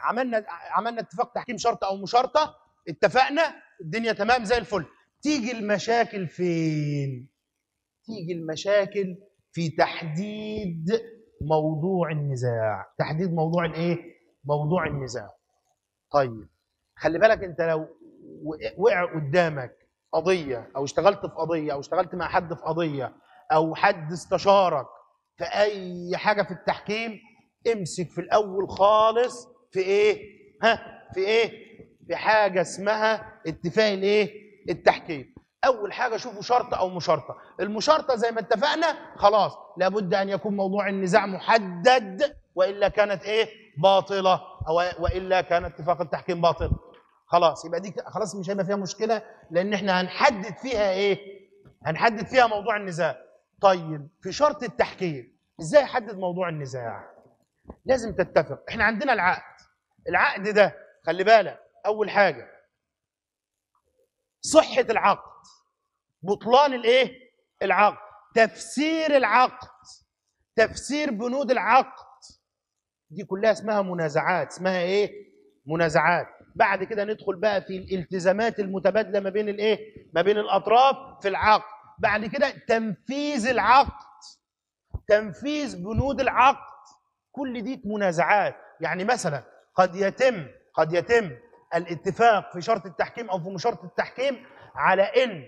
عملنا عملنا اتفاق تحكيم شرط او مشارطه اتفقنا الدنيا تمام زي الفل تيجي المشاكل فين تيجي المشاكل في تحديد موضوع النزاع تحديد موضوع الايه موضوع النزاع طيب خلي بالك انت لو وقع قدامك قضيه او اشتغلت في قضيه او اشتغلت مع حد في قضيه او حد استشارك في اي حاجه في التحكيم امسك في الاول خالص في ايه ها في ايه في حاجه اسمها اتفاق الايه التحكيم اول حاجه شوفوا شرط او مشارطه المشارطه زي ما اتفقنا خلاص لابد ان يكون موضوع النزاع محدد والا كانت ايه باطله او والا كان اتفاق التحكيم باطل خلاص يبقى دي خلاص مش هيبقى فيها مشكله لان احنا هنحدد فيها ايه هنحدد فيها موضوع النزاع طيب في شرط التحكيم ازاي احدد موضوع النزاع لازم تتفق احنا عندنا العقد العقد ده خلي بالك اول حاجه صحه العقد بطلان الايه العقد تفسير العقد تفسير بنود العقد دي كلها اسمها منازعات اسمها ايه منازعات بعد كده ندخل بقى في الالتزامات المتبادله ما بين الايه ما بين الاطراف في العقد بعد كده تنفيذ العقد تنفيذ بنود العقد كل دي منازعات يعني مثلا قد يتم قد يتم الاتفاق في شرط التحكيم او في مشارطه التحكيم على ان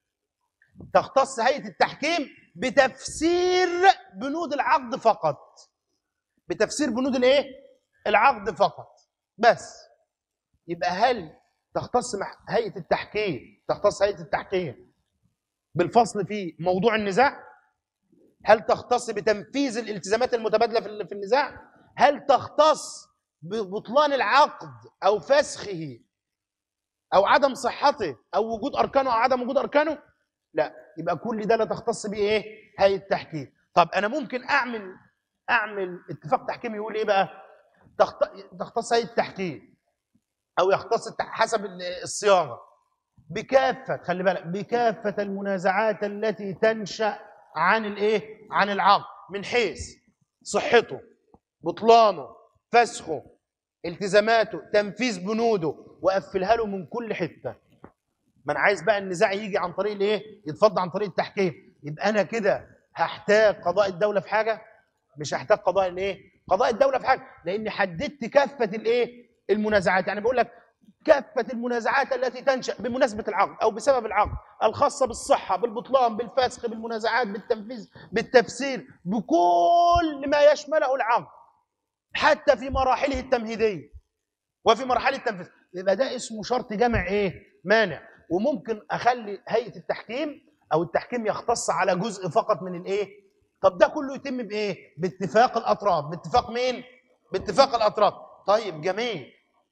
تختص هيئه التحكيم بتفسير بنود العقد فقط بتفسير بنود الايه العقد فقط بس يبقى هل تختص هيئه التحكيم تختص هيئه التحكيم بالفصل في موضوع النزاع هل تختص بتنفيذ الالتزامات المتبادله في النزاع هل تختص ببطلان العقد او فسخه او عدم صحته او وجود اركانه او عدم وجود اركانه لا يبقى كل ده لا تختص به ايه هيئه التحكيم طب انا ممكن اعمل اعمل اتفاق تحكيم يقول ايه بقى تختص هيئه التحكيم او يختص حسب الصياغه بكافه خلي بالك بكافه المنازعات التي تنشا عن الايه عن العقد من حيث صحته بطلانه فسخه التزاماته تنفيذ بنوده وقفلها له من كل حته ما انا عايز بقى النزاع يجي عن طريق الايه يتفضل عن طريق التحكيم يبقى انا كده هحتاج قضاء الدوله في حاجه مش هحتاج قضاء الايه قضاء الدوله في حاجه لاني حددت كافه الايه المنازعات يعني بقول لك كافة المنازعات التي تنشأ بمناسبة العقد أو بسبب العقد الخاصة بالصحة بالبطلان بالفسخ بالمنازعات بالتنفيذ بالتفسير بكل ما يشمله العقد حتى في مراحله التمهيدية وفي مرحلة التنفيذ يبقى ده اسمه شرط جمع إيه؟ مانع وممكن أخلي هيئة التحكيم أو التحكيم يختص على جزء فقط من الإيه؟ طب ده كله يتم بإيه؟ باتفاق الأطراف باتفاق مين؟ باتفاق الأطراف طيب جميل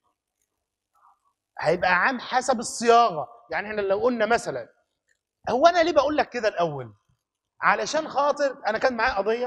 هيبقى عام حسب الصياغه يعني احنا لو قلنا مثلا هو انا ليه بقول لك كده الاول علشان خاطر انا كان معايا قضيه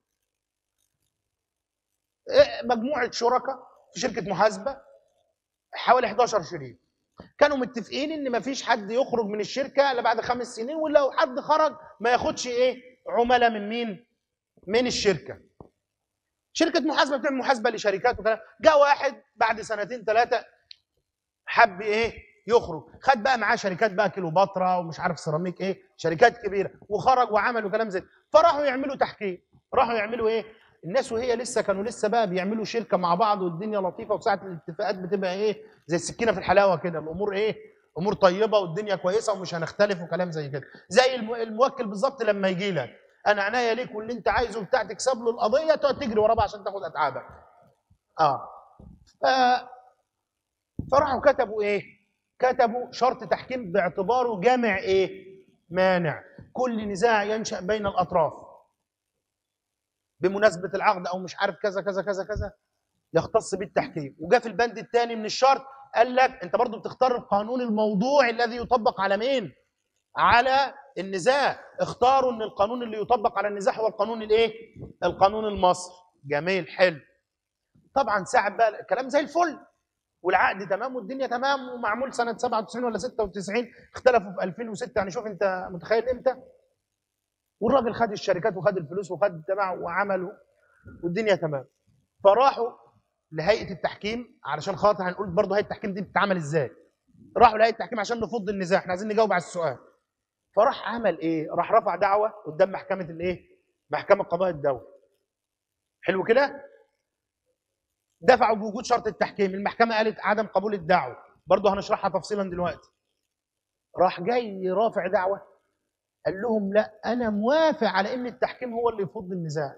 مجموعه شركاء في شركه محاسبه حوالي 11 شريك كانوا متفقين ان ما فيش حد يخرج من الشركه الا بعد خمس سنين ولو حد خرج ما ياخدش ايه عملاء من مين من الشركه شركه محاسبه بتعمل محاسبه لشركات وكلام جاء واحد بعد سنتين ثلاثه حب ايه يخرج خد بقى معاه شركات بقى كيلوباترا ومش عارف سيراميك ايه شركات كبيره وخرج وعملوا كلام زي فراحوا يعملوا تحكيم راحوا يعملوا ايه الناس وهي لسه كانوا لسه بقى بيعملوا شركه مع بعض والدنيا لطيفه وساعه الاتفاقات بتبقى ايه زي السكينه في الحلاوه كده الامور ايه امور طيبه والدنيا كويسه ومش هنختلف وكلام زي كده زي الموكل بالظبط لما يجي لك انا عناية ليك واللي انت عايزه بتاع تكسب له القضيه تقعد تجري وراه عشان تاخد اتعابك اه ف... فراحوا كتبوا ايه كتبوا شرط تحكيم باعتباره جامع ايه مانع كل نزاع ينشا بين الاطراف بمناسبه العقد او مش عارف كذا كذا كذا كذا يختص بالتحكيم وجاء في البند الثاني من الشرط قال لك انت برضو بتختار القانون الموضوع الذي يطبق على مين على النزاع اختاروا ان القانون اللي يطبق على النزاع هو القانون الايه القانون المصري جميل حلو طبعا ساعة بقى الكلام زي الفل والعقد تمام والدنيا تمام ومعمول سنه 97 ولا 96 اختلفوا في 2006 يعني شوف انت متخيل امتى والراجل خد الشركات وخد الفلوس وخد تبع وعملوا والدنيا تمام فراحوا لهيئه التحكيم علشان خاطر هنقول برضه هيئه التحكيم دي بتتعمل ازاي راحوا لهيئه التحكيم عشان نفض النزاع احنا عايزين نجاوب على السؤال فراح عمل ايه راح رفع دعوه قدام محكمه الايه محكمه قضاء الدوله حلو كده دفعوا بوجود شرط التحكيم المحكمه قالت عدم قبول الدعوه برضه هنشرحها تفصيلا دلوقتي راح جاي رافع دعوه قال لهم لا انا موافق على ان التحكيم هو اللي يفض النزاع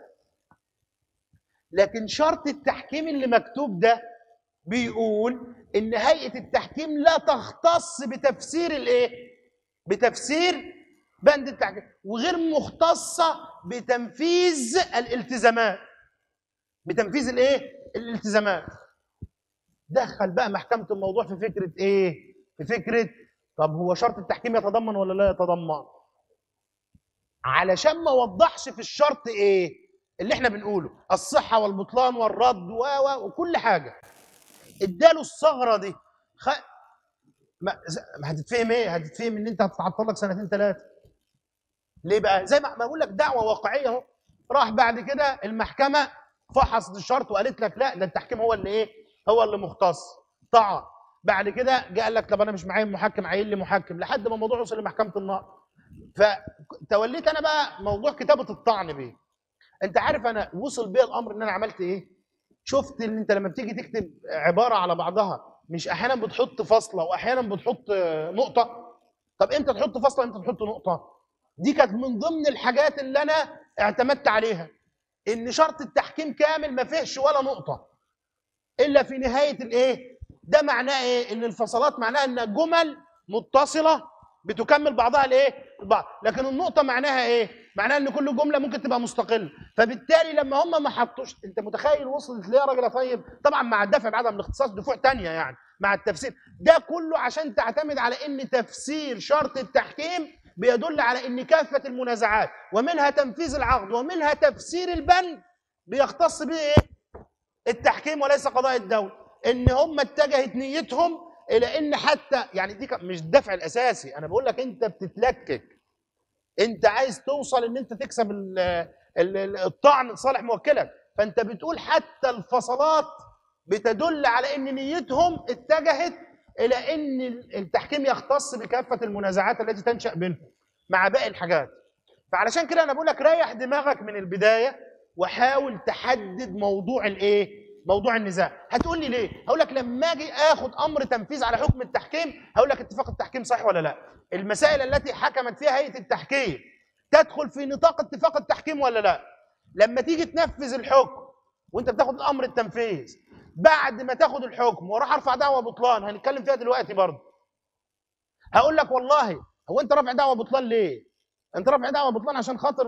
لكن شرط التحكيم اللي مكتوب ده بيقول ان هيئه التحكيم لا تختص بتفسير الايه بتفسير بند التحكيم وغير مختصه بتنفيذ الالتزامات بتنفيذ الايه الالتزامات دخل بقى محكمه الموضوع في فكره ايه في فكره طب هو شرط التحكيم يتضمن ولا لا يتضمن علشان ما وضحش في الشرط ايه اللي احنا بنقوله الصحه والبطلان والرد و و وكل حاجه اداله الثغره دي خ... ما ما هتتفهم ايه هتتفهم ان انت هتتعطل لك سنتين ثلاثه ليه بقى زي ما بقول لك دعوه واقعيه اهو راح بعد كده المحكمه فحصت الشرط وقالت لك لا ده التحكيم هو اللي ايه هو اللي مختص طعن بعد كده جه قال لك طب انا مش معايا محكم عايل لي محكم لحد ما الموضوع وصل لمحكمه النقض فتوليت انا بقى موضوع كتابه الطعن بيه انت عارف انا وصل بيا الامر ان انا عملت ايه شفت ان انت لما بتيجي تكتب عباره على بعضها مش احيانا بتحط فاصله واحيانا بتحط نقطه طب امتى تحط فاصله امتى تحط نقطه دي كانت من ضمن الحاجات اللي انا اعتمدت عليها ان شرط التحكيم كامل ما فيهش ولا نقطه الا في نهايه الايه ده معناه ايه ان الفصلات معناها ان جمل متصله بتكمل بعضها الايه البعض لكن النقطه معناها ايه معناها ان كل جمله ممكن تبقى مستقله فبالتالي لما هم ما حطوش انت متخيل وصلت ليه يا راجل طيب طبعا مع الدفع بعدم الاختصاص دفوع تانية يعني مع التفسير ده كله عشان تعتمد على ان تفسير شرط التحكيم بيدل على ان كافه المنازعات ومنها تنفيذ العقد ومنها تفسير البند بيختص به ايه التحكيم وليس قضاء الدوله ان هم اتجهت نيتهم الى ان حتى يعني دي مش الدفع الاساسي انا بقول لك انت بتتلكك انت عايز توصل ان انت تكسب الطعن لصالح موكلك فانت بتقول حتى الفصلات بتدل على ان نيتهم اتجهت الى ان التحكيم يختص بكافه المنازعات التي تنشا بينهم مع باقي الحاجات فعلشان كده انا بقول لك ريح دماغك من البدايه وحاول تحدد موضوع الايه موضوع النزاع هتقول لي ليه هقول لك لما اجي اخد امر تنفيذ على حكم التحكيم هقول لك اتفاق التحكيم صحيح ولا لا المسائل التي حكمت فيها هيئه التحكيم تدخل في نطاق اتفاق التحكيم ولا لا لما تيجي تنفذ الحكم وانت بتاخد الامر التنفيذ بعد ما تاخد الحكم وراح ارفع دعوه بطلان هنتكلم فيها دلوقتي برضه هقول لك والله هو انت رافع دعوه بطلان ليه انت رافع دعوه بطلان عشان خاطر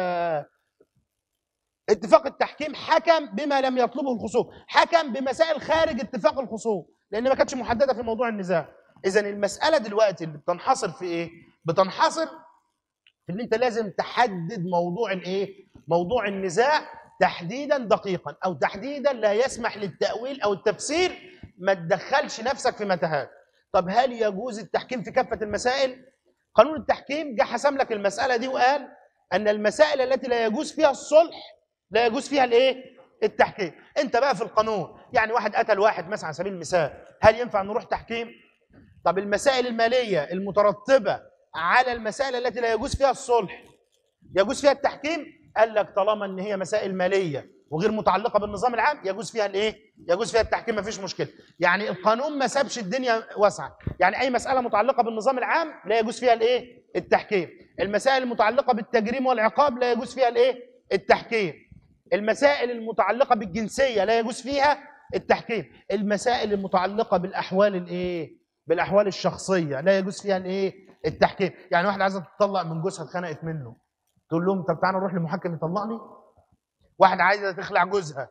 اتفاق التحكيم حكم بما لم يطلبه الخصوم حكم بمسائل خارج اتفاق الخصوم لان ما كانتش محدده في موضوع النزاع اذا المساله دلوقتي اللي بتنحصر في ايه بتنحصر في ان انت لازم تحدد موضوع الايه موضوع النزاع تحديدا دقيقا او تحديدا لا يسمح للتاويل او التفسير ما تدخلش نفسك في متاهات طب هل يجوز التحكيم في كافه المسائل قانون التحكيم جه حسم لك المساله دي وقال ان المسائل التي لا يجوز فيها الصلح لا يجوز فيها الايه التحكيم انت بقى في القانون يعني واحد قتل واحد مثلا على سبيل المثال هل ينفع نروح تحكيم طب المسائل الماليه المترتبه على المسائل التي لا يجوز فيها الصلح يجوز فيها التحكيم قال لك طالما ان هي مسائل ماليه وغير متعلقه بالنظام العام يجوز فيها الايه يجوز فيها التحكيم مفيش مشكله يعني القانون ما سابش الدنيا واسعه يعني اي مساله متعلقه بالنظام العام لا يجوز فيها الايه التحكيم المسائل المتعلقه بالتجريم والعقاب لا يجوز فيها الايه التحكيم المسائل المتعلقه بالجنسيه لا يجوز فيها التحكيم المسائل المتعلقه بالاحوال الايه بالاحوال الشخصيه لا يجوز فيها الايه التحكيم يعني واحد عايزه تطلق من جوزها اتخنقت منه تقول لهم طب تعالى نروح لمحكم يطلقني واحد عايزه تخلع جوزها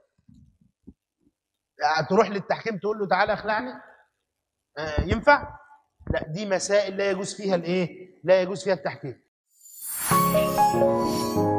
تروح للتحكيم تقول له تعالى اخلعني آه ينفع لا دي مسائل لا يجوز فيها الايه لا يجوز فيها التحكيم